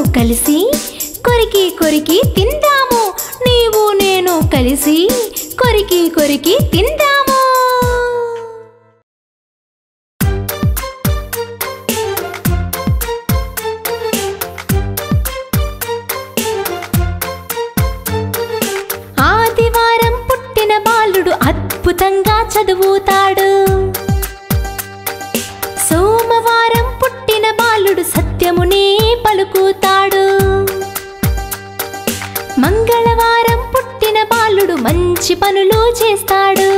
కలిసి కొరికి కొరికి తిందాము నీవు నేను కలిసి కొరికి కొరికి తిందాము ఆదివారం పుట్టిన బాలుడు అద్భుతంగా చదువుతాడు సోమవారం పుట్టిన బాలుడు సత్యమునే పలుకుతాడు మంగళవారం పుట్టిన బాలుడు మంచి పనులు చేస్తాడు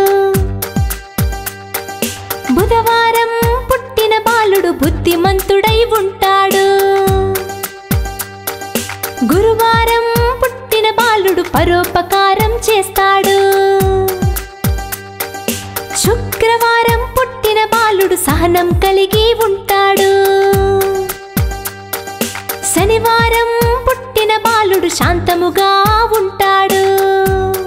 బుధవారం పుట్టిన బాలుడు బుద్ధిమంతుడై ఉంటాడు గురువారం పుట్టిన బాలుడు పరోపకారం చేస్తాడు శుక్రవారం పుట్టిన బాలుడు సహనం కలిగి ఉంటాడు శనివారం పుట్టిన బాలుడు శాంతముగా ఉంటాడు